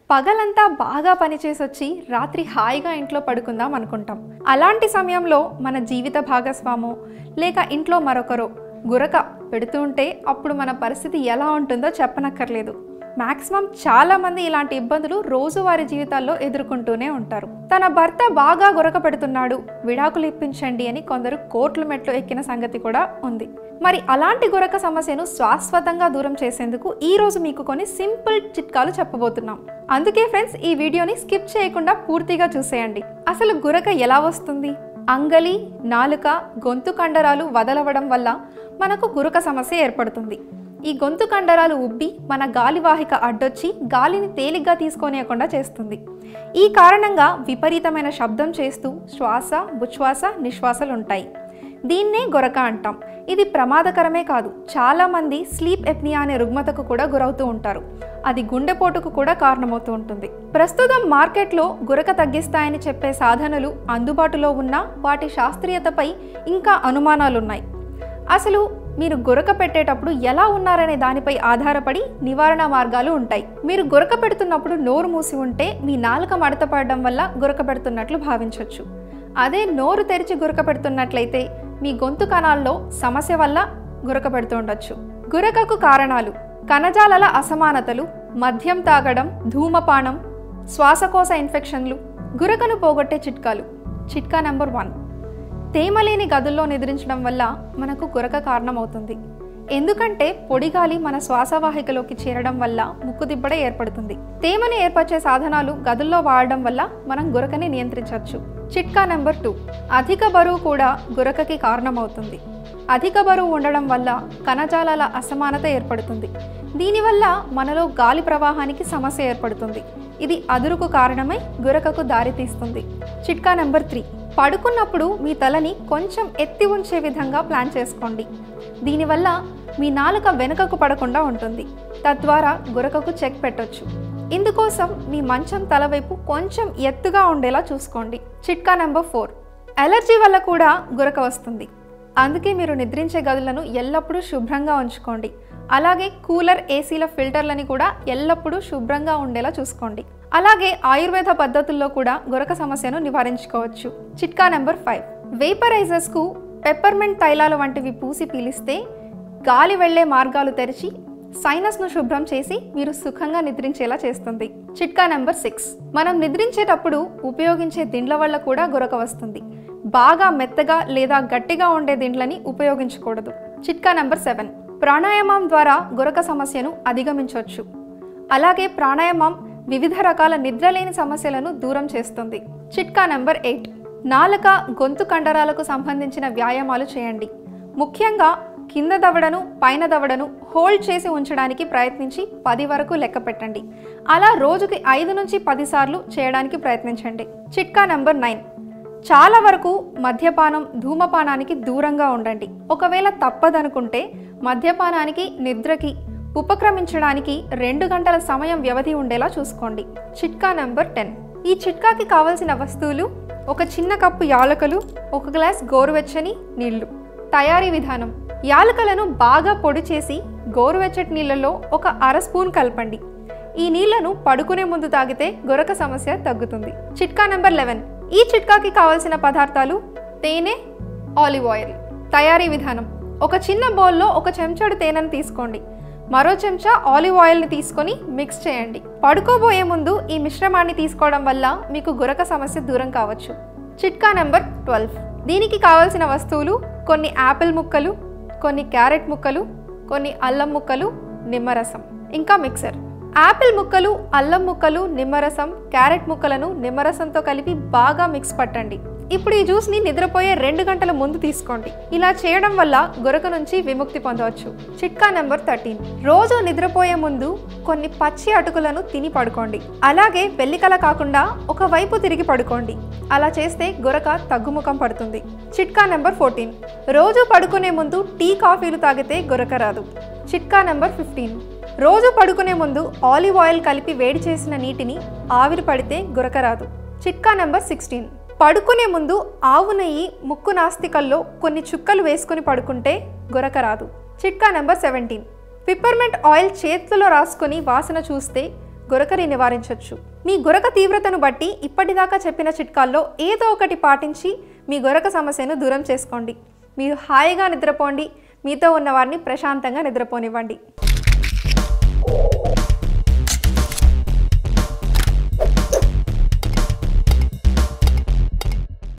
పగలంతా బాగా పనిచేసి వచ్చి రాత్రి హాయిగా ఇంట్లో పడుకుందాం అనుకుంటాం అలాంటి సమయంలో మన జీవిత భాగస్వామో లేక ఇంట్లో మరొకరో గురక పెడుతూ ఉంటే అప్పుడు మన పరిస్థితి ఎలా ఉంటుందో చెప్పనక్కర్లేదు మాక్సిమం చాలా మంది ఇలాంటి ఇబ్బందులు రోజువారీ జీవితాల్లో ఎదుర్కొంటూనే ఉంటారు తన భర్త బాగా గురక పెడుతున్నాడు విడాకులు ఇప్పించండి అని కొందరు కోర్టుల మెట్లు ఎక్కిన సంగతి కూడా ఉంది మరి అలాంటి గురక సమస్యను శాశ్వతంగా దూరం చేసేందుకు ఈ రోజు మీకు కొన్ని సింపుల్ చిట్కాలు చెప్పబోతున్నాం అందుకే ఫ్రెండ్స్ ఈ వీడియోని స్కిప్ చేయకుండా పూర్తిగా చూసేయండి అసలు గురక ఎలా వస్తుంది అంగలి నాలుక గొంతు కండరాలు వదలవడం వల్ల మనకు గురక సమస్య ఏర్పడుతుంది ఈ గొంతు కండరాలు ఉబ్బి మన గాలివాహిక అడ్డొచ్చి గాలిని తేలిగ్గా తీసుకోనియకుండా చేస్తుంది ఈ కారణంగా విపరీతమైన శబ్దం చేస్తూ శ్వాస ఉచ్ఛ్వాస నిశ్వాసలు ఉంటాయి దీన్నే గొరక అంటాం ఇది ప్రమాదకరమే కాదు చాలామంది స్లీప్ ఎప్నియా అనే రుగ్మతకు కూడా గురవుతూ ఉంటారు అది గుండెపోటుకు కూడా కారణమవుతూ ఉంటుంది ప్రస్తుతం మార్కెట్లో గురక తగ్గిస్తాయని చెప్పే సాధనలు అందుబాటులో ఉన్నా వాటి శాస్త్రీయతపై ఇంకా అనుమానాలున్నాయి అసలు మీరు గురక పెట్టేటప్పుడు ఎలా ఉన్నారనే దానిపై ఆధారపడి నివారణ మార్గాలు ఉంటాయి మీరు గురక పెడుతున్నప్పుడు నోరు మూసి ఉంటే మీ నాలుక మడత పడడం వల్ల గురక పెడుతున్నట్లు భావించవచ్చు అదే నోరు తెరిచి గురక పెడుతున్నట్లయితే మీ గొంతు కణాల్లో సమస్య వల్ల గురక పెడుతూ ఉండొచ్చు గురకకు కారణాలు కణజాలాల అసమానతలు మద్యం తాగడం ధూమపానం శ్వాసకోశ ఇన్ఫెక్షన్లు గురకను పోగొట్టే చిట్కాలు చిట్కా నెంబర్ వన్ తేమలేని గదుల్లో నిద్రించడం వల్ల మనకు గురక కారణమవుతుంది ఎందుకంటే పొడిగాలి మన శ్వాసవాహికలోకి చేరడం వల్ల ముక్కుదిబ్బడ ఏర్పడుతుంది తేమని ఏర్పరిచే సాధనాలు గదుల్లో వాడడం వల్ల మనం గురకని నియంత్రించవచ్చు చిట్కా నెంబర్ టూ అధిక బరువు కూడా గురకకి కారణమవుతుంది అధిక బరువు ఉండడం వల్ల కణజాలాల అసమానత ఏర్పడుతుంది దీనివల్ల మనలో గాలి ప్రవాహానికి సమస్య ఏర్పడుతుంది ఇది అదురుకు కారణమై గురకకు దారితీస్తుంది చిట్కా నెంబర్ త్రీ పడుకున్నప్పుడు మీ తలని కొంచెం ఎత్తి ఉంచే విధంగా ప్లాన్ చేసుకోండి దీనివల్ల మీ నాలుక వెనుకకు పడకుండా ఉంటుంది తద్వారా గురకకు చెక్ పెట్టొచ్చు ఇందుకోసం మీ మంచం తల వైపు కొంచెం ఎత్తుగా ఉండేలా చూసుకోండి చిట్కా నెంబర్ ఫోర్ అలర్జీ వల్ల కూడా గురక వస్తుంది అందుకే మీరు నిద్రించే గదులను ఎల్లప్పుడూ శుభ్రంగా ఉంచుకోండి అలాగే కూలర్ ఏసీల ఫిల్టర్లని కూడా ఎల్లప్పుడూ శుభ్రంగా ఉండేలా చూసుకోండి అలాగే ఆయుర్వేద పద్ధతుల్లో కూడా గురక సమస్యను నివారించుకోవచ్చు చిట్కా నెంబర్ ఫైవ్ వేపరైజర్స్కు పెప్పర్మెంట్ తైలాలు వంటివి పూసి పీలిస్తే గాలి వెళ్లే మార్గాలు తెరిచి సైనస్ను శుభ్రం చేసి మీరు సుఖంగా నిద్రించేలా చేస్తుంది చిట్కా నెంబర్ సిక్స్ మనం నిద్రించేటప్పుడు ఉపయోగించే దిండ్ల వల్ల కూడా గురక వస్తుంది బాగా మెత్తగా లేదా గట్టిగా ఉండే దిండ్లని ఉపయోగించకూడదు చిట్కా నెంబర్ సెవెన్ ప్రాణాయామం ద్వారా గురక సమస్యను అధిగమించవచ్చు అలాగే ప్రాణాయామం వివిధ రకాల నిద్రలేని సమస్యలను దూరం చేస్తుంది చిట్కా నెంబర్ ఎయిట్ నాలుక గొంతు కండరాలకు సంబంధించిన వ్యాయామాలు చేయండి ముఖ్యంగా కింద దవడను పైన దవడను హోల్డ్ చేసి ఉంచడానికి ప్రయత్నించి పది వరకు లెక్క పెట్టండి అలా రోజుకి ఐదు నుంచి పది సార్లు చేయడానికి ప్రయత్నించండి చిట్కా నెంబర్ నైన్ చాలా వరకు మద్యపానం ధూమపానానికి దూరంగా ఉండండి ఒకవేళ తప్పదనుకుంటే మద్యపానానికి నిద్రకి ఉపక్రమించడానికి రెండు గంటల సమయం వ్యవధి ఉండేలా చూసుకోండి చిట్కా నెంబర్ టెన్ ఈ చిట్కాకి కావలసిన వస్తువులు ఒక చిన్న కప్పు యాలకులు ఒక గ్లాస్ గోరువెచ్చని నీళ్లు తయారీ విధానం యాలకలను బాగా పొడి చేసి గోరువెచ్చటి నీళ్ళలో ఒక అర స్పూన్ కలపండి ఈ నీళ్లను పడుకునే ముందు తాగితే గొరక సమస్య తగ్గుతుంది చిట్కా నెంబర్ లెవెన్ ఈ చిట్కాకి కావలసిన పదార్థాలు తేనె ఆలివ్ ఆయిల్ తయారీ విధానం ఒక చిన్న బౌల్లో ఒక చెంచాడు తేనెను తీసుకోండి మరో చెంచా ఆలివ్ ఆయిల్ని తీసుకొని మిక్స్ చేయండి పడుకోబోయే ముందు ఈ మిశ్రమాన్ని తీసుకోవడం వల్ల మీకు గురక సమస్య దూరం కావచ్చు చిట్కా నెంబర్ ట్వెల్వ్ దీనికి కావలసిన వస్తువులు కొన్ని యాపిల్ ముక్కలు కొన్ని క్యారెట్ ముక్కలు కొన్ని అల్లం ముక్కలు నిమ్మరసం ఇంకా మిక్సర్ యాపిల్ ముక్కలు అల్లం ముక్కలు నిమ్మరసం క్యారెట్ ముక్కలను నిమ్మరసంతో కలిపి బాగా మిక్స్ పట్టండి ఇప్పుడు ఈ జ్యూస్ని నిద్రపోయే రెండు గంటల ముందు తీసుకోండి ఇలా చేయడం వల్ల గురక నుంచి విముక్తి పొందవచ్చు చిట్కా నెంబర్ థర్టీన్ రోజు నిద్రపోయే ముందు కొన్ని పచ్చి అటుకులను తిని పడుకోండి అలాగే వెల్లికల కాకుండా ఒకవైపు తిరిగి పడుకోండి అలా చేస్తే గురక తగ్గుముఖం పడుతుంది చిట్కా నెంబర్ ఫోర్టీన్ రోజు పడుకునే ముందు టీ కాఫీలు తాగితే గురక రాదు చిట్కా నెంబర్ ఫిఫ్టీన్ రోజు పడుకునే ముందు ఆలివ్ ఆయిల్ కలిపి వేడి చేసిన నీటిని ఆవిరి పడితే గురక రాదు చిట్కా నెంబర్ సిక్స్టీన్ పడుకునే ముందు ఆవు నెయ్యి ముక్కు నాస్తికల్లో కొన్ని చుక్కలు వేసుకుని పడుకుంటే గురక రాదు చిట్కా నెంబర్ సెవెంటీన్ పిప్పర్మెంట్ ఆయిల్ చేతుల్లో రాసుకొని వాసన చూస్తే గురకని నివారించవచ్చు మీ గురక తీవ్రతను బట్టి ఇప్పటిదాకా చెప్పిన చిట్కాల్లో ఏదో ఒకటి పాటించి మీ గురక సమస్యను దూరం చేసుకోండి మీరు హాయిగా నిద్రపోండి మీతో ఉన్న వారిని ప్రశాంతంగా నిద్రపోనివ్వండి